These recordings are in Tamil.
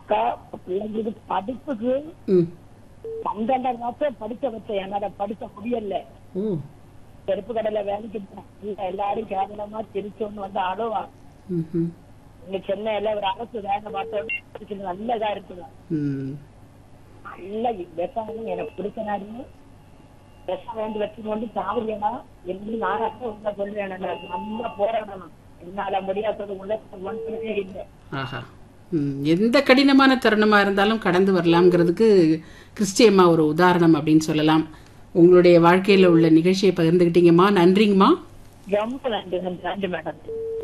அக்கா பிள்ளைங்களுக்கு படிப்புக்கு ம் பன்னெண்டாம் மாசம் படிக்க வச்சேன் என்னால படிக்க முடியல ஓ செருப்பு கடையில வேலைக்கு போனேன். இல்ல, எல்லாரும் கேவலமா திருச்சோன்னு வந்து அழுவா ம்ஹும். இங்க சென்னையில ஒரு அரசு வேலை பார்த்தோம் நல்லதா இருக்குது ம் நல்ல விஷம் எனக்கு பிடிச்சனாரு விஷம் வேண்டி வச்சு கொண்டு சாவலியா என்று நாராக உள்ள சொல்றேன் நல்லா போராடணும் என்னால முடியாதது உலகத்தில் ஒன்றுமே இல்லை ஆஹா ம், எந்த கடினமான தருணமா இருந்தாலும் கடந்து வரலாம்ங்கிறதுக்கு கிறிஸ்டியம்மா ஒரு உதாரணம் அப்படின்னு சொல்லலாம் உங்களுடைய வாழ்க்கையில உள்ள நிகழ்ச்சியை பகிர்ந்துக்கிட்டீங்கம்மா நன்றிங்கம்மா ரொம்ப நன்றி நன்றி நன்றி மேடம்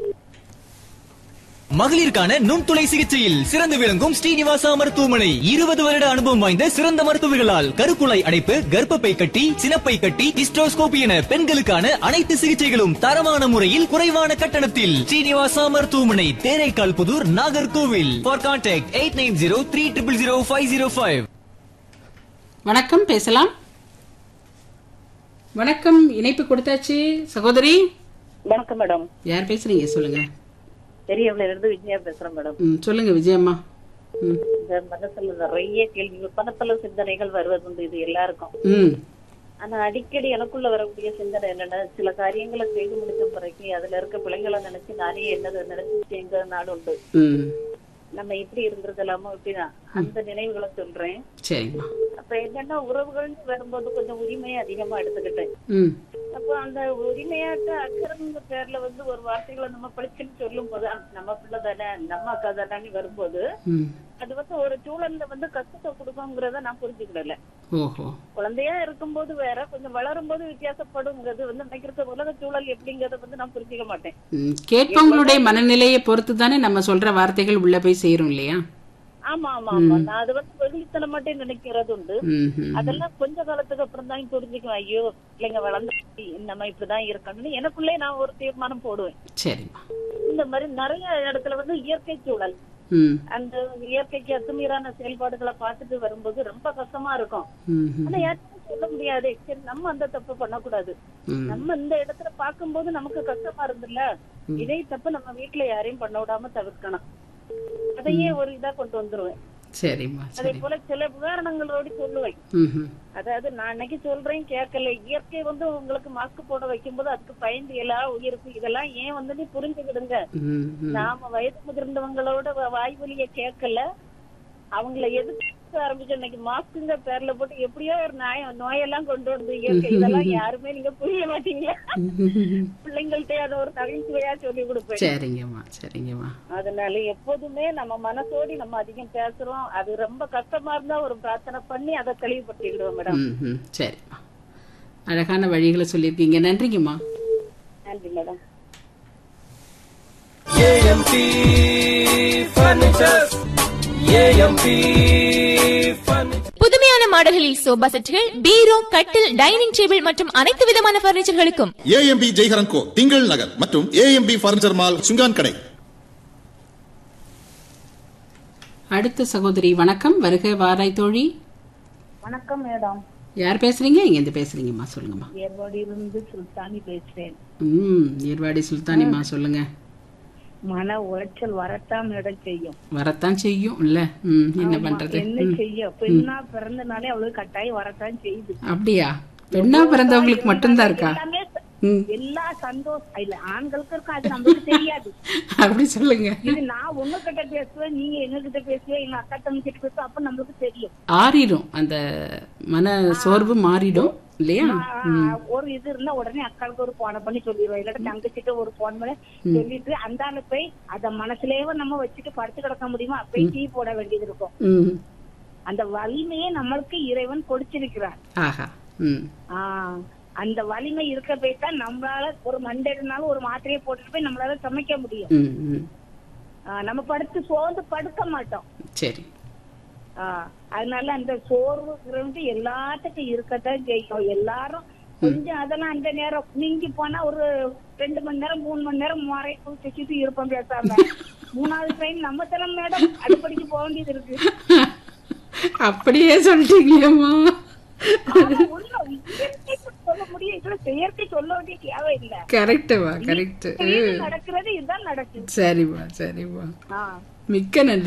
மகளிருக்கான நுண்துளை சிகிச்சையில் சிறந்து விளங்கும் ஸ்ரீனிவாசா மருத்துவமனை இருபது வருட அனுபவம் வாய்ந்த சிறந்த மருத்துவர்களால் கருக்குழாய் அடைப்பு கர்ப்பப்பை கட்டி சினப்பை கட்டி ஹிஸ்டோஸ்கோபி என பெண்களுக்கான அனைத்து சிகிச்சைகளும் தரமான முறையில் குறைவான கட்டணத்தில் ஸ்ரீனிவாசா மருத்துவமனை Theraikal Puthur Nagercoil for contact eight nine zero three triple zero five zero five வணக்கம் பேசலாம் வணக்கம் இணைப்பு கொடுத்தாச்சு சகோதரி வணக்கம் மேடம் யார் பேசுறீங்க சொல்லுங்க பெரியவங்கள இருந்து விஜயா பேசுறேன் மேடம் ம் சொல்லுங்க விஜயம்மா ம் இந்த மனசுல நிறைய கேள்விகள் பணப்பல சிந்தனைகள் வருவது இது எல்லாருக்கும் ம் ஆனா அடிக்கடி எனக்குள்ள வரக்கூடிய சிந்தனை என்னன்னா சில காரியங்களை செய்து முடிச்ச பிறகு அதுல இருக்க பிள்ளைங்களை நினைச்சு நானே என்னது நினைச்சு எங்க நாள் உண்டு ம் நம்ம இப்படி இருந்திருக்கலாமோ இப்படின்னா அந்த நினைவுகளை சொல்றேன் சரிம்மா அப்ப என்னன்னா உறவுகள்னு வரும்போது கொஞ்சம் உரிமையை அதிகமா எடுத்துக்கிட்டேன் ம் அப்ப அந்த உரிமையாட்ட அக்கறைங்கிற பேர்ல வந்து ஒரு வார்த்தைகளை நம்ம படிச்சுன்னு சொல்லும் போது "ஆ, நம்ம பிள்ளை தானே நம்ம அக்கா தானே வரும்போது ம் அது வந்து ஒரு சூழல்ல வந்து கஷ்டத்தை கொடுக்குங்கிறத நான் புரிஞ்சுக்கிடல ஓஹோ குழந்தையா இருக்கும்போது வேற கொஞ்சம் வளரும் போது வித்தியாசப்படுங்கிறது வந்து நினைக்கிற உலக சூழல் எப்படிங்கறத வந்து நான் புரிஞ்சுக்க மாட்டேன் ம், கேட்பவங்களுடைய மனநிலையை பொறுத்து தானே நம்ம சொல்ற வார்த்தைகள் உள்ள போய் சேரும் இல்லையா ஆமா ஆமா ஆமா நான் அது வந்து வெகுளித்தனம் மட்டும் நினைக்கிறது உண்டு ம், ம். அதெல்லாம் கொஞ்ச காலத்துக்கு அப்புறம் தான் புரிஞ்சுக்குவேன் ஐயோ பிள்ளைங்க வளர்ந்து நம்ம இப்படிதான் இருக்கணும்னு எனக்குள்ளே நான் ஒரு தீர்மானம் போடுவேன் சரிம்மா இந்த மாதிரி நிறைய இடத்துல வந்து இயற்கை சூழல் ம் அந்த இயற்கைக்கு அத்துமீறான செயல்பாடுகளை பார்த்துட்டு வரும்போது ரொம்ப கஷ்டமா இருக்கும் ம், ம், ஆனா யாருக்கும் சொல்ல முடியாது சரி நம்ம அந்த தப்பு பண்ணக்கூடாது ம். நம்ம இந்த இடத்துல பார்க்கும்போது நமக்கு கஷ்டமா இருந்துல்ல இதே தப்பு நம்ம வீட்டுல யாரையும் பண்ண விடாம தவிர்க்கணும் அதையே ஒரு இதா கொண்டு வந்துருவேன் சரிம்மா அதே சரி போல சில உதாரணங்களோடு சொல்லுவேன் ம், ம். அதாவது நான் அன்னைக்கு சொல்றேன் கேட்கல இயற்கை வந்து உங்களுக்கு மாஸ்க் போட வைக்கும்போது அதுக்கு பயந்து எல்லாம் உயிருக்கு இதெல்லாம் ஏன் வந்து நீ புரிஞ்சுக்கிடுங்க ம், ம். நாம வயது முதிர்ந்தவங்களோட வ- வாய் வலிய கேட்கல அவங்கள எதுக்கு ஆரம்பிச்சு இன்னைக்கு மாஸ்க்குங்க பேர்ல போட்டு எப்படியோ ஒரு நாய நோயெல்லாம் கொண்டு வந்து இயற்கை இதெல்லாம் யாருமே நீங்க புரிய மாட்டீங்களா பிள்ளைங்கள்ட்ட அதை ஒரு நகைச்சுவையா சொல்லி கொடுப்பேன் சரிங்கம்மா சரிங்கம்மா அதனால எப்போதுமே நம்ம மனசோடி நம்ம அதிகம் பேசுறோம் அது ரொம்ப கஷ்டமா இருந்தா ஒரு பிரார்த்தனை பண்ணி அதை தெளிவுபடுத்திக்கிடுவோம் மேடம் ம் ம் சரிம்மா அழகான வழிகளை சொல்லியிருக்கீங்க நன்றிங்கம்மா நன்றி madam AMP furnitures AMP furniture புதுமையான மாடல்களில் சோபா செட்டுகள் பீரோ கட்டில் டைனிங் டேபிள் மற்றும் அனைத்து விதமான பர்னிச்சர்களுக்கும் ஏஎம்பி ஜெய்ஹரன் கோ திங்கள் நகர் மற்றும் ஏஎம்பி பர்னிச்சர் மால் சுங்கான் கடை அடுத்த சகோதரி வணக்கம் வருக வாராய் தோழி வணக்கம் மேடம் யார் பேசுறீங்க இங்கேருந்து பேசுறீங்கம்மா சொல்லுங்கம்மா ஏர்வாடியிலிருந்து சுல்தானி பேசுறேன் ம் ஏர்வாடி சுல்தானிம்மா சொல்லுங்க மன உளைச்சல் வரத்தான் மேடம் செய்யும் வரத்தான் செய்யும் இல்ல ம் என்ன பண்றது என்ன ம். செய்ய பெண்ணா பிறந்தனாலே அவளுக்கு கட்டாயம் வரத்தான் செய்யுது அப்படியா பெண்ணா பிறந்தவங்களுக்கு மட்டும்தான் இருக்கா எல்லாமே ச- ம் எல்லா சந்தோஷம் இல்ல ஆண்களுக்கு இருக்கும் அது நம்மளுக்கு தெரியாது அப்படி சொல்லுங்க இது நான் உங்ககிட்ட பேசுவேன் நீங்க எங்க கிட்ட பேசுவேன் எங்க அக்கா தம்பி கிட்ட பேசுவேன் அப்ப நம்மளுக்கு தெரியும் ஆறிடும் அந்த மன சோர்வு மாறிடும் இல்லையா ஆஹ் ஒரு இது இருந்தா உடனே அக்காளுக்கு ஒரு போன பண்ணி சொல்லிடுவோம் இல்லாட்ட தங்கச்சிட்ட ஒரு போன் பண்ணி சொல்லிட்டு அந்த ஆளு போய் அத மனசுலயே நம்ம வச்சுட்டு படுத்து கிடக்க முடியுமா அப்பயே டீ போட வேண்டியது இருக்கும் ம் அந்த வலிமையை நம்மளுக்கு இறைவன் கொடுத்திருக்கிறார் ஆஹா ம் ஆஹ் அந்த வலிமை இருக்க போய் தான் நம்மளால ஒரு மண்டை இருந்தாலும் ஒரு மாத்திரையை போட்டுட்டு போய் நம்மளால சமைக்க முடியும் ம் ம் ஆஹ் நம்ம படுத்து சோர்ந்து படுக்க மாட்டோம் சரி ஆஹ் அதனால அந்த சோர்வுங்கிறது எல்லாத்துக்கும் இருக்கத்தான் செய்யும் எல்லாரும் கொஞ்சம் அதெல்லாம் அந்த நேரம் மிஞ்சி போனா ஒரு ரெண்டு மணி நேரம் மூணு மணி நேரம் முறை சுத்தி இருப்போம் பேசாம மூணாவது ட்ரெயின் நம்ம தரம் மேடம் அடுப்படிக்கு போக வேண்டியது இருக்கு அப்படியே சொல்லிட்டீங்களேம்மா ஆனா உண்மை, இயற்கை சொல்ல முடியும் இதுல செயற்கை சொல்ல வேண்டிய தேவை இல்ல கரெக்டுமா கரெக்ட் நடக்கிறது இதுதான் நடக்குது சரிம்மா சரிம்மா ஆஹ் மிக்க நன்றி